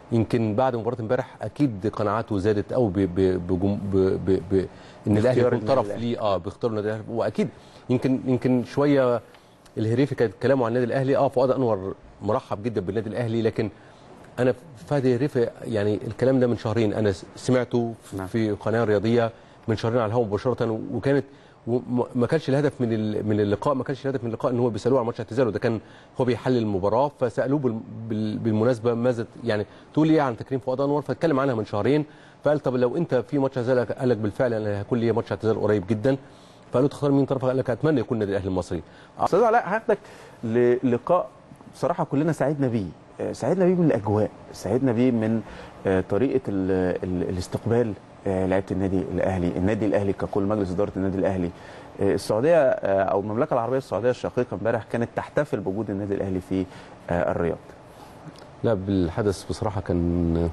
يمكن بعد مباراه امبارح اكيد قناعاته زادت قوي ب ب بجم- ب ب ب ان الاهلي باختيار يكون النادي طرف الأهلي. ليه اه بيختار النادي الاهلي واكيد يمكن يمكن شويه الهريفي كان كلامه عن النادي الاهلي اه فؤاد انور مرحب جدا بالنادي الاهلي لكن انا فهد الهريفي يعني الكلام ده من شهرين انا سمعته نعم. في قناه رياضيه من شهرين على الهواء مباشره وكانت وما ما كانش الهدف من ال- من اللقاء ما كانش الهدف من اللقاء ان هو بيسالوه عن ماتش اعتزاله ده كان هو بيحلل المباراه فسالوه بال- بال- بالمناسبه ماذا يعني تقول ايه عن تكريم فؤاد انور فاتكلم عنها من شهرين فقال طب لو انت في ماتش اعتزال قال لك بالفعل انا هيكون لي ماتش اعتزال قريب جدا فقالوا تختار مين طرف قال لك اتمنى يكون النادي الاهلي المصري استاذ علاء هاخدك للقاء بصراحه كلنا سعدنا بيه آه، سعدنا بيه من الاجواء سعدنا بيه من آه، طريقه ال ال الاستقبال آه، لعيبه النادي الاهلي النادي الاهلي ككل مجلس اداره النادي الاهلي آه، السعوديه آه، او المملكه العربيه السعوديه الشقيقه امبارح كانت تحتفل بوجود النادي الاهلي في آه، الرياض لا بالحدث بصراحه كان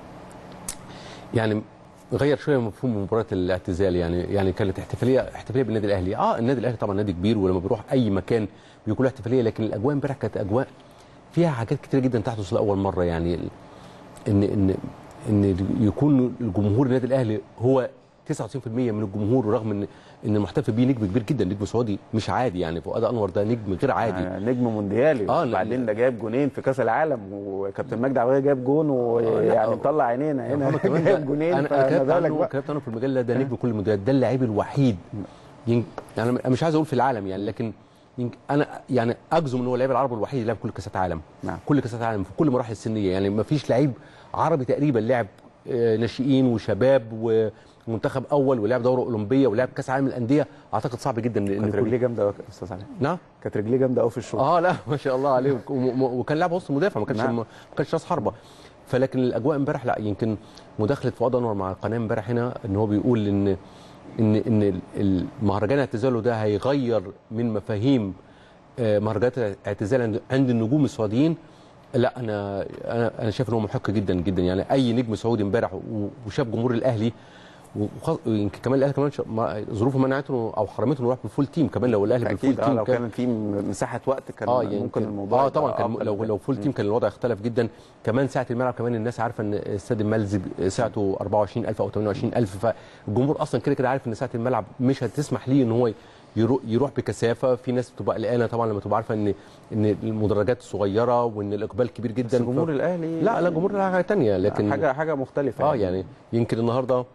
يعني غير شويه مفهوم مباراه الاعتزال يعني يعني كانت احتفاليه احتفاليه بالنادي الاهلي اه النادي الاهلي طبعا نادي كبير ولما بيروح اي مكان بيكون له احتفاليه لكن الاجواء امبارح كانت اجواء فيها حاجات كتير جدا تحدث لاول مره يعني ال- ان ان ان يكون الجمهور النادي الاهلي هو 99% من الجمهور رغم ان ان المحتفل بيه نجم كبير جدا نجم سعودي مش عادي يعني فؤاد انور ده نجم غير عادي آه، نجم مونديالي آه، وبعدين ده جايب جونين في كاس العالم وكابتن مجدي عبد الغني جايب جون ويعني لا. مطلع عينينا هنا محمد كمان جايب ده- جونين انا فما أنا كتبت بالك عنه بقى كتبت عنه في المجله ده نجم كل المدريات ده اللاعب الوحيد ين... يعني أنا مش عايز اقول في العالم يعني لكن ين... انا يعني اجزم ان هو اللاعب العربي الوحيد اللي لعب كل كاسات عالم نعم. كل كاسات عالم في كل المراحل السنيه يعني ما فيش لعيب عربي تقريبا لعب آه، ناشئين وشباب ومنتخب اول ولعب دوره اولمبيه ولعب كاس عالم الانديه اعتقد صعب جدا ان كانت كل- رجليه جامده قوي يا استاذ علاء نعم كانت رجليه جامده قوي في الشوط اه لا ما شاء الله عليه وك- وم- وكان لاعب وسط مدافع ما كانش نعم. ما كانش راس حربه فلكن الاجواء امبارح لا يمكن مداخله فؤاد انور مع القناه امبارح هنا ان هو بيقول ان ان ان ال- المهرجان اعتزاله ده هيغير من مفاهيم آه، مهرجانات الاعتزال عند- عند النجوم السعوديين لا انا انا انا شايف ان هو محق جدا جدا يعني اي نجم سعودي امبارح و- وشاف جمهور الاهلي وخ- ويمكن كمان الاهلي كمان شا- ما- ظروفه منعته او حرمته انه يروح بالفول تيم كمان لو الاهلي بالفول اكيد اه تيم لو كان كان في مساحه وقت كان اه يعني ممكن كان- الموضوع اه يبقى طبعا كان أفضل لو من لو فول كده. تيم كان الوضع اختلف جدا كمان ساعه الملعب كمان الناس عارفه ان استاد الملز ساعته 24000 او 28000 فالجمهور اصلا كده كده عارف ان ساعه الملعب مش هتسمح ليه ان هو يروح يروح بكثافه في ناس بتبقى قلقانه طبعا لما تبقى عارفه ان ان المدرجات صغيره وان الاقبال كبير جدا بس جمهور ف... الاهلي لا لا جمهور لا حاجه ثانيه لكن حاجه حاجه مختلفه اه يعني يمكن النهارده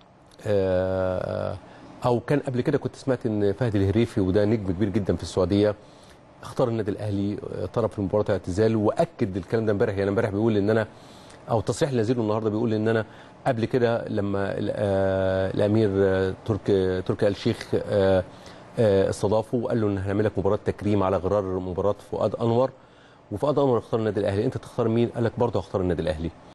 آه، او كان قبل كده كنت سمعت ان فهد الهريفي وده نجم كبير جدا في السعوديه اختار النادي الاهلي آه، طرف المباراه الاعتزال واكد الكلام ده امبارح يعني امبارح بيقول ان انا او التصريح اللي نزله النهارده بيقول ان انا قبل كده لما ال- آه، الامير آه، تركي تركي آل الشيخ آه، آه، استضافه وقال له ان هنعمل لك مباراه تكريم على غرار مباراه فؤاد انور وفؤاد انور اختار النادي الاهلي انت تختار مين قال لك برضه هختار النادي الاهلي